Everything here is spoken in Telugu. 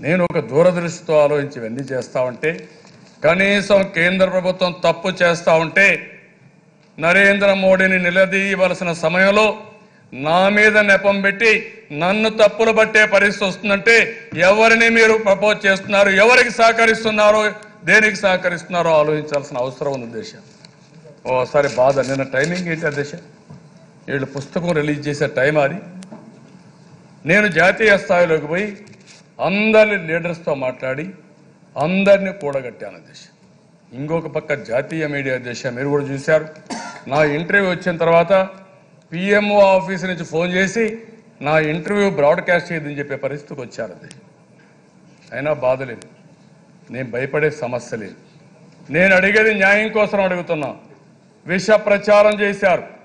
నేను ఒక దూరదృష్టితో ఆలోచించి ఇవన్నీ చేస్తా ఉంటే కనీసం కేంద్ర ప్రభుత్వం తప్పు చేస్తా ఉంటే నరేంద్ర మోడీని నిలదీయవలసిన సమయంలో నా మీద నెపం పెట్టి నన్ను తప్పులు పట్టే పరిస్థితి వస్తుందంటే ఎవరిని మీరు ప్రపోజ్ చేస్తున్నారు ఎవరికి సహకరిస్తున్నారో దేనికి సహకరిస్తున్నారో ఆలోచించాల్సిన అవసరం ఉంది దేశ ఓసారి బాధ నిన్న టైమింగ్ ఏంటి దేశ వీళ్ళు పుస్తకం రిలీజ్ చేసే టైం అది నేను జాతీయ స్థాయిలోకి పోయి అందరి లీడర్స్తో మాట్లాడి అందరినీ కూడగట్టాను దేశ ఇంకొక పక్క జాతీయ మీడియా దేశ మీరు కూడా చూశారు నా ఇంటర్వ్యూ వచ్చిన తర్వాత పిఎంఓ ఆఫీస్ నుంచి ఫోన్ చేసి నా ఇంటర్వ్యూ బ్రాడ్కాస్ట్ చేయదని చెప్పే పరిస్థితికి వచ్చారు అది అయినా బాధ లేదు నేను భయపడే సమస్య లేదు నేను అడిగేది న్యాయం కోసం అడుగుతున్నా విష ప్రచారం చేశారు